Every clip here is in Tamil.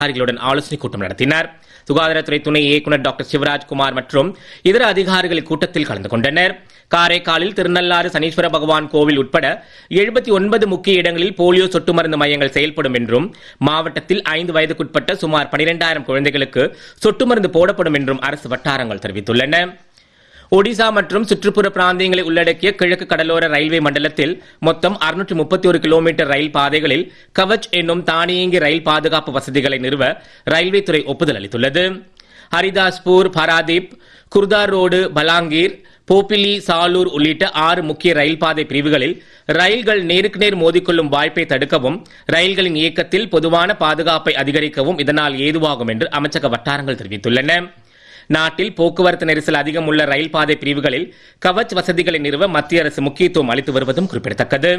அதிகாரிகளுடன் ஆலோசனை கூட்டம் நடத்தினார் சுகாதாரத்துறை துணை இயக்குநர் டாக்டர் சிவராஜ்குமார் மற்றும் இதர அதிகாரிகள் கூட்டத்தில் கலந்து கொண்டனர் காரைக்காலில் திருநள்ளாறு சனீஸ்வர பகவான் கோவில் உட்பட எழுபத்தி ஒன்பது முக்கிய இடங்களில் போலியோ சொட்டு மருந்து மையங்கள் செயல்படும் என்றும் மாவட்டத்தில் ஐந்து வயதுக்குட்பட்ட சுமார் பனிரெண்டாயிரம் குழந்தைகளுக்கு சொட்டு மருந்து போடப்படும் என்றும் அரசு வட்டாரங்கள் தெரிவித்துள்ளன ஒடிசா மற்றும் சுற்றுப்புற பிராந்தியங்களை உள்ளடக்கிய கிழக்கு கடலோர ரயில்வே மண்டலத்தில் மொத்தம் 631 முப்பத்தி ஒரு கிலோமீட்டர் ரயில் பாதைகளில் கவச் என்னும் தானியங்கி ரயில் பாதுகாப்பு வசதிகளை நிறுவ ரயில்வே துறை ஒப்புதல் அளித்துள்ளது ஹரிதாஸ்பூர் பராதீப் குர்தார் ரோடு பலாங்கீர் போப்பிலி சாலூர் உள்ளிட்ட ஆறு முக்கிய ரயில் பாதை பிரிவுகளில் ரயில்கள் நேருக்கு நேர் மோதிக்கொள்ளும் வாய்ப்பை தடுக்கவும் ரயில்களின் இயக்கத்தில் பொதுவான பாதுகாப்பை அதிகரிக்கவும் இதனால் ஏதுவாகும் என்று அமைச்சக வட்டாரங்கள் தெரிவித்துள்ளன நாட்டில் போக்குவரத்து நெரிசல் அதிகம் உள்ள ரயில் பாதை பிரிவுகளில் கவச் வசதிகளை நிறுவ மத்திய அரசு முக்கியத்துவம் அளித்து வருவதும் குறிப்பிடத்தக்கது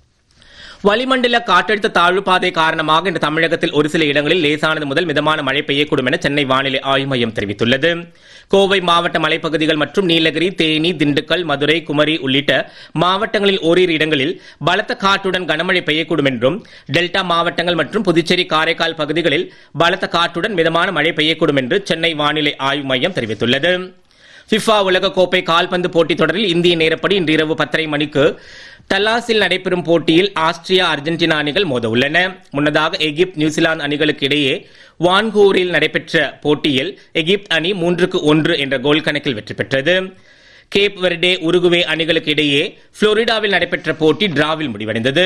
வளிமண்டல காற்றழுத்த தாழ்வு பாதை காரணமாக இன்று தமிழகத்தில் ஒரு சில இடங்களில் லேசானது முதல் மிதமான மழை பெய்யக்கூடும் என சென்னை வானிலை ஆய்வு மையம் தெரிவித்துள்ளது கோவை மாவட்ட மலைப்பகுதிகள் மற்றும் நீலகிரி தேனி திண்டுக்கல் மதுரை குமரி உள்ளிட்ட மாவட்டங்களில் ஓரிரு இடங்களில் பலத்த காற்றுடன் கனமழை பெய்யக்கூடும் என்றும் டெல்டா மாவட்டங்கள் மற்றும் புதுச்சேரி காரைக்கால் பகுதிகளில் பலத்த காற்றுடன் மிதமான மழை பெய்யக்கூடும் என்று சென்னை வானிலை ஆய்வு மையம் தெரிவித்துள்ளது ஃபிஃபா உலகக்கோப்பை கால்பந்து போட்டித் தொடரில் இந்திய நேரப்படி இன்று இரவு பத்தரை மணிக்கு டல்லாஸில் நடைபெறும் போட்டியில் ஆஸ்திரியா அர்ஜென்டினா அணிகள் மோத உள்ளன முன்னதாக எகிப்து நியூசிலாந்து அணிகளுக்கு இடையே வான்கூரில் நடைபெற்ற போட்டியில் எகிப்து அணி மூன்றுக்கு ஒன்று என்ற கோல் கணக்கில் வெற்றி பெற்றது கேப் வெர்டே உருகுவே அணிகளுக்கு இடையே புளோரிடாவில் நடைபெற்ற போட்டி டிராவில் முடிவடைந்தது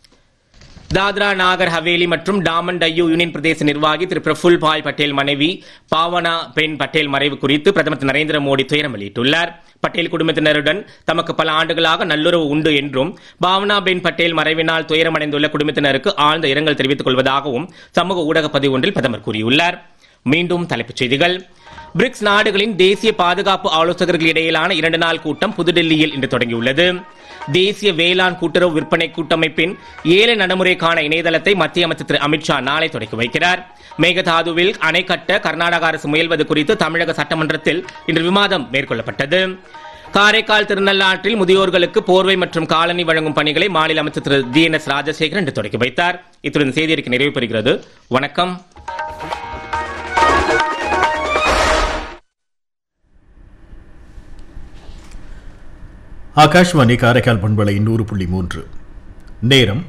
தாத்ரா நாகர் ஹவேலி மற்றும் டாமன் டையூ யூனியன் பிரதேச நிர்வாகி திரு பிரஃபுல் பாய் பட்டேல் மனைவி பாவனா பென் பட்டேல் மறைவு குறித்து பிரதமர் திரு நரேந்திர மோடி துயரம் வெளியிட்டுள்ளார் பட்டேல் குடும்பத்தினருடன் தமக்கு பல ஆண்டுகளாக நல்லுறவு உண்டு என்றும் பாவனா பென் பட்டேல் மறைவினால் துயரமடைந்துள்ள குடும்பத்தினருக்கு ஆழ்ந்த இரங்கல் தெரிவித்துக் கொள்வதாகவும் சமூக ஊடக பதிவு ஒன்றில் பிரதமர் கூறியுள்ளார் மீண்டும் தலைப்புச் செய்திகள் பிரிக்ஸ் நாடுகளின் தேசிய பாதுகாப்பு ஆலோசகர்கள் இடையிலான இரண்டு நாள் கூட்டம் புதுடெல்லியில் இன்று தொடங்கியுள்ளது தேசிய வேளாண் கூட்டுறவு விற்பனை கூட்டமைப்பின் ஏல நடைமுறைக்கான இணையதளத்தை மத்திய அமைச்சர் திரு அமித்ஷா நாளை தொடங்கி வைக்கிறார் மேகதாதுவில் அணை கட்ட கர்நாடக அரசு முயல்வது குறித்து தமிழக சட்டமன்றத்தில் இன்று விவாதம் மேற்கொள்ளப்பட்டது காரைக்கால் திருநள்ளாற்றில் முதியோர்களுக்கு போர்வை மற்றும் காலனி வழங்கும் பணிகளை மாநில அமைச்சர் திரு ஜி என் எஸ் ராஜசேகரன் இன்று தொடங்கி வைத்தார் இத்துடன் செய்தியறிக்கை நிறைவு பெறுகிறது வணக்கம் ஆகாஷ்வாணி காரைக்கால் பண்பலை நூறு புள்ளி மூன்று நேரம்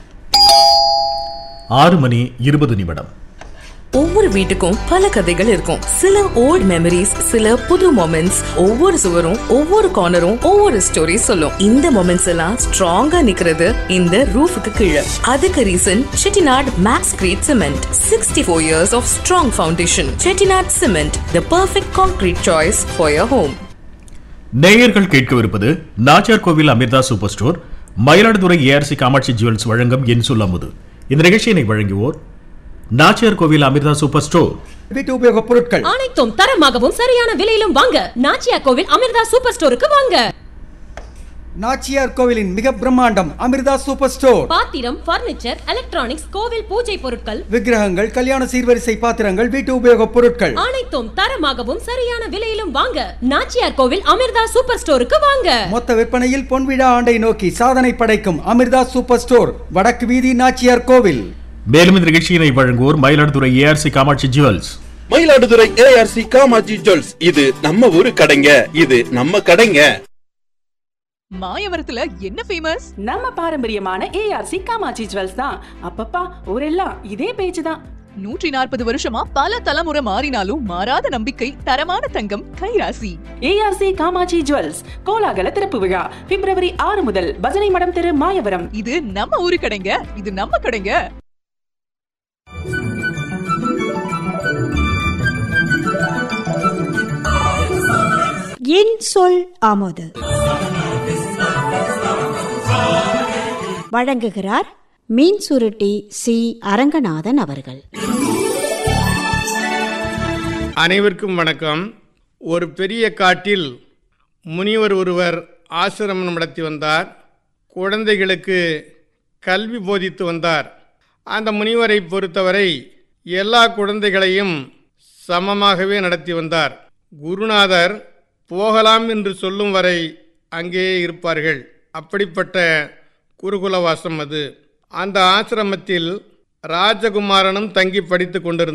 ஆறு மணி இருபது நிமிடம் ஒவ்வொரு வீட்டுக்கும் பல கதைகள் இருக்கும் சில ஓல்ட் மெமரிஸ் சில புது மொமெண்ட்ஸ் ஒவ்வொரு சுவரும் ஒவ்வொரு கார்னரும் ஒவ்வொரு ஸ்டோரி சொல்லும் இந்த மொமெண்ட்ஸ் எல்லாம் ஸ்ட்ராங்கா நிக்கிறது இந்த ரூஃபுக்கு கீழே அதுக்கு reason Chettinad Maxcrete cement sixty four years of strong foundation Chettinad cement the perfect concrete choice for your home நேயர்கள் கேட்கவிருப்பது Nachiyar Koil Amirtha super store Mayiladuthurai ARC Kamatchi jewels வழங்கும் என் சொல்லாமுது இந்த நிகழ்ச்சியினை வழங்குவோர் நாச்சியார் கோவில் அமிர்தா சூப்பர் ஸ்டோர் வீட்டு உபயோகப் பொருட்கள் அனைத்தும் தரமாகவும் சரியான விலையிலும் வாங்க நாச்சியா கோவில் அமிர்தா சூப்பர் ஸ்டோருக்கு வாங்க நாச்சியார் கோவிலின் மிக பிரம்மாண்டம் அமிர்தா சூப்பர் ஸ்டோர் பாத்திரம் பர்னிச்சர் எலக்ட்ரானிக்ஸ் கோவில் பூஜை பொருட்கள் விக்கிரகங்கள் கல்யாண சீர்வரிசை பாத்திரங்கள் வீட்டு உபயோகப் பொருட்கள் அனைத்தும் தரமாகவும் சரியான விலையிலும் வாங்க நாச்சியார் கோவில் அமிர்தா சூப்பர் ஸ்டோருக்கு வாங்க மொத்த விற்பனையில் பொன்விழா ஆண்டை நோக்கி சாதனை படைக்கும் அமிர்தா சூப்பர் ஸ்டோர் வடக்கு வீதி நாச்சியார் கோவில் மேலும் இந்த நிகழ்ச்சியினை வழங்குவோர் Mayiladuthurai ARC Kamatchi jewels Mayiladuthurai ARC Kamatchi jewels இது நம்ம ஊரு கடைங்க இது நம்ம கடைங்க மாயவரத்துல என்ன ஃபேமஸ் நம்ம பாரம்பரியமான ஏஆர்சி காமாட்சி ஜுவல்ஸ் தான் அப்பப்பா ஊரெல்லாம் இதே பேச்சு தான் நூற்றி நாற்பது வருஷமா பல தலைமுறை மாறினாலும் மாறாத நம்பிக்கை தரமான தங்கம் கைராசி ஏஆர்சி காமாட்சி ஜுவல்ஸ் கோலாகல திறப்பு விழா பிப்ரவரி ஆறு முதல் பஜனை மடம் தெரு மாயவரம் இது நம்ம ஊரு கடைங்க இது நம்ம கடைங்க என் சொல் ஆமோது வழங்குகிறார் மீன் சுருட்டி சி அரங்கநாதன் அவர்கள் அனைவருக்கும் வணக்கம் ஒரு பெரிய காட்டில் முனிவர் ஒருவர் ஆசிரமம் நடத்தி வந்தார் குழந்தைகளுக்கு கல்வி போதித்து வந்தார் அந்த முனிவரை பொறுத்தவரை எல்லா குழந்தைகளையும் சமமாகவே நடத்தி வந்தார் குருநாதர் போகலாம் என்று சொல்லும் வரை அங்கேயே இருப்பார்கள் அப்படிப்பட்ட குருகுலவாசம் அது அந்த ஆசிரமத்தில் ராஜகுமாரனும் தங்கி படித்து கொண்டிருந்தார்